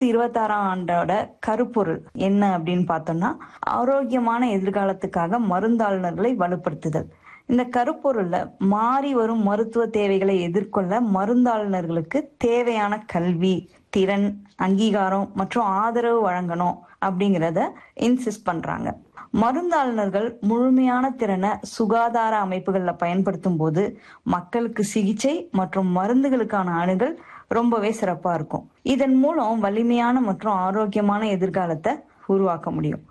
இருபத்தாறாம் ஆண்டோட கருப்பொருள் என்ன அப்படின்னு பார்த்தோம்னா ஆரோக்கியமான எதிர்காலத்துக்காக மருந்தாளுநர்களை வலுப்படுத்துதல் இந்த கருப்பொருள்ல மாறி வரும் மருத்துவ தேவைகளை எதிர்கொள்ள மருந்தாளுநர்களுக்கு தேவையான கல்வி திறன் அங்கீகாரம் மற்றும் ஆதரவு வழங்கணும் அப்படிங்கிறத இன்சிஸ்ட் பண்றாங்க மருந்தாளுநர்கள் முழுமையான திறனை சுகாதார அமைப்புகள்ல பயன்படுத்தும் போது மக்களுக்கு சிகிச்சை மற்றும் மருந்துகளுக்கான அணுகல் ரொம்பவே சிறப்பா இருக்கும் இதன் மூலம் வலிமையான மற்றும் ஆரோக்கியமான எதிர்காலத்தை உருவாக்க முடியும்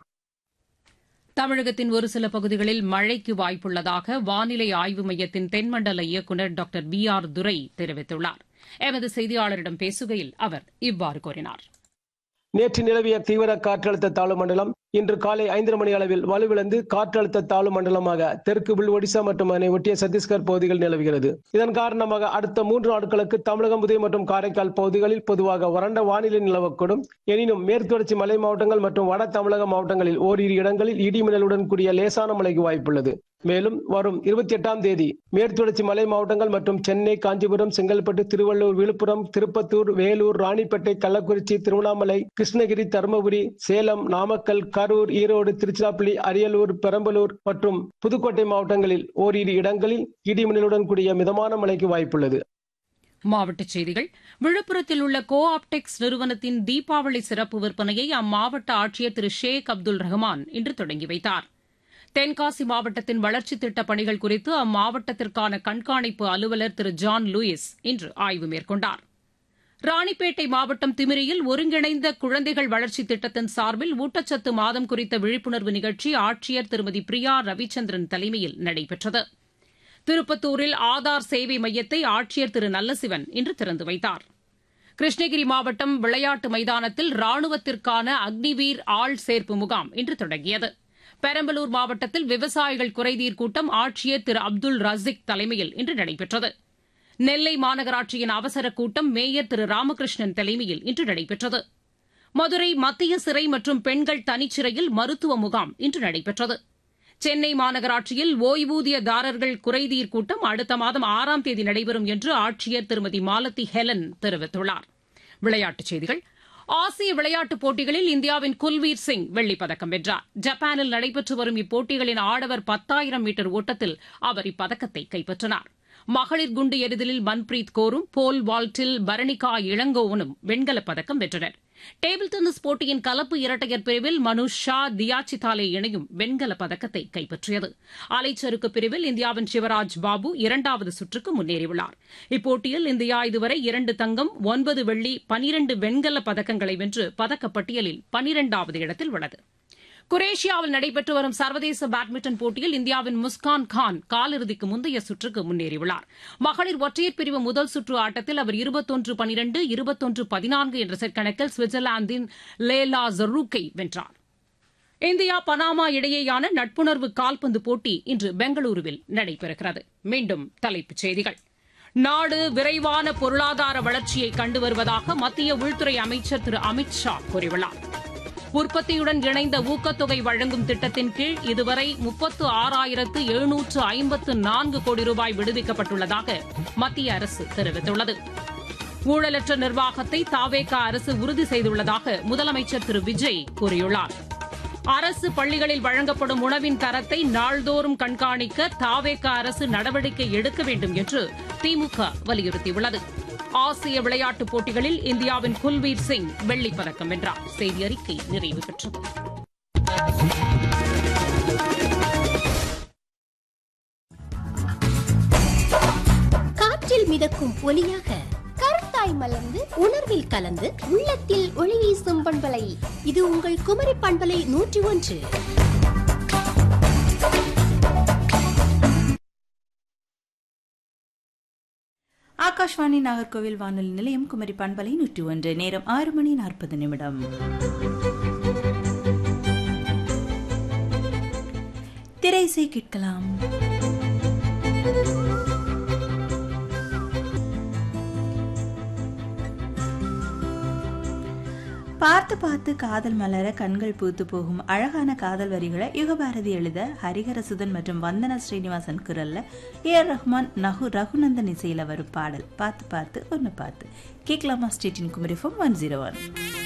தமிழகத்தின் ஒரு சில பகுதிகளில் மழைக்கு வாய்ப்புள்ளதாக வானிலை ஆய்வு மையத்தின் தென்மண்டல இயக்குநர் டாக்டர் பி ஆர் துரை தெரிவித்துள்ளார் எமது செய்தியாளரிடம் பேசுகையில் அவர் இவ்வாறு கூறினார் நேற்று நிலவிய தீவிர காற்றழுத்த தாழ்வு மண்டலம் இன்று காலை ஐந்தரை மணி அளவில் வலுவிழந்து காற்றழுத்த தாழ்வு மண்டலமாக தெற்கு உள் ஒடிசா மற்றும் அதனை ஒட்டிய சத்தீஸ்கர் பகுதிகள் நிலவுகிறது இதன் காரணமாக அடுத்த மூன்று நாட்களுக்கு தமிழகம் புதுவை மற்றும் காரைக்கால் பகுதிகளில் பொதுவாக வறண்ட வானிலை நிலவக்கூடும் எனினும் மேற்கு தொடர்ச்சி மலை மாவட்டங்கள் மற்றும் வட தமிழக மாவட்டங்களில் ஓரிரு இடங்களில் இடிமின்னலுடன் கூடிய லேசான மழைக்கு வாய்ப்புள்ளது மேலும் வரும் இருபத்தி எட்டாம் தேதி மேற்கு தொடர்ச்சி மலை மாவட்டங்கள் மற்றும் சென்னை காஞ்சிபுரம் செங்கல்பட்டு திருவள்ளூர் விழுப்புரம் திருப்பத்தூர் வேலூர் ராணிப்பேட்டை கள்ளக்குறிச்சி திருவண்ணாமலை கிருஷ்ணகிரி தருமபுரி சேலம் நாமக்கல் கரூர் ஈரோடு திருச்சிராப்பள்ளி அரியலூர் பெரம்பலூர் மற்றும் புதுக்கோட்டை மாவட்டங்களில் ஓரிரு இடங்களில் இடிமின்னலுடன் கூடிய மிதமான மழைக்கு வாய்ப்புள்ளது மாவட்டச் செய்திகள் விழுப்புரத்தில் உள்ள கோ ஆப்டெக்ஸ் நிறுவனத்தின் தீபாவளி சிறப்பு விற்பனையை அம்மாவட்ட ஆட்சியர் திரு ஷேக் அப்துல் ரஹ்மான் இன்று தொடங்கி வைத்தார் தென்காசி மாவட்டத்தின் வளர்ச்சித் திட்டப் பணிகள் குறித்து அம்மாவட்டத்திற்கான கண்காணிப்பு அலுவலர் திரு ஜான் லூயிஸ் இன்று ஆய்வு மேற்கொண்டார் ராணிப்பேட்டை மாவட்டம் திமிரியில் ஒருங்கிணைந்த குழந்தைகள் வளர்ச்சித் திட்டத்தின் சார்பில் ஊட்டச்சத்து மாதம் குறித்த விழிப்புணர்வு நிகழ்ச்சி ஆட்சியர் திருமதி பிரியா ரவிச்சந்திரன் தலைமையில் நடைபெற்றது திருப்பத்தூரில் ஆதார் சேவை மையத்தை ஆட்சியர் திரு நல்லசிவன் இன்று திறந்து வைத்தார் கிருஷ்ணகிரி மாவட்டம் விளையாட்டு மைதானத்தில் ராணுவத்திற்கான அக்னிவீர் ஆள் சேர்ப்பு முகாம் இன்று தொடங்கியது பெரம்பலூர் மாவட்டத்தில் விவசாயிகள் குறைதீர் கூட்டம் ஆட்சியர் திரு அப்துல் ரசிக் தலைமையில் இன்று நடைபெற்றது நெல்லை மாநகராட்சியின் அவசர கூட்டம் மேயர் திரு ராமகிருஷ்ணன் தலைமையில் இன்று நடைபெற்றது மதுரை மத்திய சிறை மற்றும் பெண்கள் தனிச்சிறையில் மருத்துவ முகாம் இன்று நடைபெற்றது சென்னை மாநகராட்சியில் ஓய்வூதியதாரர்கள் குறைதீர் கூட்டம் அடுத்த மாதம் ஆறாம் தேதி நடைபெறும் என்று ஆட்சியர் திருமதி மாலதி ஹெலன் தெரிவித்துள்ளார் விளையாட்டுச் செய்திகள் ஆசிய விளையாட்டுப் போட்டிகளில் இந்தியாவின் குல்வீர் சிங் வெள்ளிப் பதக்கம் வென்றார் ஜப்பானில் நடைபெற்று வரும் இப்போட்டிகளின் ஆடவர் பத்தாயிரம் மீட்டர் ஓட்டத்தில் அவர் இப்பதக்கத்தை கைப்பற்றினார் மகளிர் குண்டு எறிதலில் மன்பிரீத் கோரும் போல் வால்ட்டில் பரணிகா இளங்கோவனும் வெண்கலப் பதக்கம் வென்றனர் டேபிள் டென்னிஸ் போட்டியின் கலப்பு இரட்டையர் பிரிவில் மனுஷ் ஷா தியாச்சிதாலே இணையும் வெண்கலப் பதக்கத்தை கைப்பற்றியது அலைச்சறுக்கு பிரிவில் இந்தியாவின் சிவராஜ் பாபு இரண்டாவது சுற்றுக்கு முன்னேறியுள்ளார் இப்போட்டியில் இந்தியா இதுவரை இரண்டு தங்கம் ஒன்பது வெள்ளி பனிரண்டு வெண்கலப் பதக்கங்களை வென்று பதக்கப்பட்டியலில் பனிரெண்டாவது இடத்தில் உள்ளது குரேஷியாவில் நடைபெற்று வரும் சர்வதேச பேட்மிண்டன் போட்டியில் இந்தியாவின் முஸ்கான் கான் காலிறுதிக்கு முந்தைய சுற்றுக்கு முன்னேறியுள்ளார் மகளிர் ஒற்றையர் பிரிவு முதல் சுற்று ஆட்டத்தில் அவர் இருபத்தொன்று பனிரெண்டு இருபத்தொன்று பதினான்கு என்ற செட் கணக்கில் சுவிட்சர்லாந்தின் லேலா ஜரூக்கை வென்றார் இந்தியா பனாமா இடையேயான நட்புணர்வு கால்பந்து போட்டி இன்று பெங்களூருவில் நடைபெறுகிறது மீண்டும் தலைப்புச் செய்திகள் நாடு விரைவான பொருளாதார வளர்ச்சியை கண்டு வருவதாக மத்திய உள்துறை அமைச்சர் திரு அமித் ஷா கூறியுள்ளார் உற்பத்தியுடன் இணைந்த ஊக்கத்தொகை வழங்கும் திட்டத்தின் கீழ் இதுவரை முப்பத்து ஆறாயிரத்து எழுநூற்று ஐம்பத்து நான்கு கோடி ரூபாய் விடுவிக்கப்பட்டுள்ளதாக மத்திய அரசு தெரிவித்துள்ளது ஊழலற்ற நிர்வாகத்தை தாவேகா அரசு உறுதி செய்துள்ளதாக முதலமைச்சர் திரு விஜய் கூறியுள்ளார் அரசு பள்ளிகளில் வழங்கப்படும் உணவின் தரத்தை நாள்தோறும் கண்காணிக்க தாவேகா அரசு நடவடிக்கை எடுக்க வேண்டும் என்று திமுக வலியுறுத்தியுள்ளது ஆசிய விளையாட்டுப் போட்டிகளில் இந்தியாவின் குல்வீர் சிங் வெள்ளிப் பதக்கம் வென்றார் செய்தி அறிக்கை நிறைவு பெற்றது காற்றில் மிதக்கும் ஒலியாக கருத்தாய் மலர்ந்து உணர்வில் கலந்து உள்ளத்தில் ஒளி வீசும் பண்பலை இது உங்கள் குமரி பண்பலை நூற்றி ஒன்று ஆகாஷ்வாணி நாகர்கோவில் வானொலி நிலையம் குமரி பண்பலை நூற்றி ஒன்று நேரம் ஆறு மணி நாற்பது நிமிடம் திரைசை கேட்கலாம் பார்த்து பார்த்து காதல் மலர கண்கள் பூத்து போகும் அழகான காதல் வரிகளை யுகபாரதி எழுத ஹரிஹரசுதன் மற்றும் வந்தனா ஸ்ரீனிவாசன் குரல்ல ஏ ஆர் ரஹ்மான் நகு ரகுநந்தன் இசையில வரும் பாடல் பார்த்து பார்த்து ஒன்று பார்த்து கேட்கலாமா ஸ்டேட்டின் குமரிஃபம் ஒன் ஜீரோ ஒன்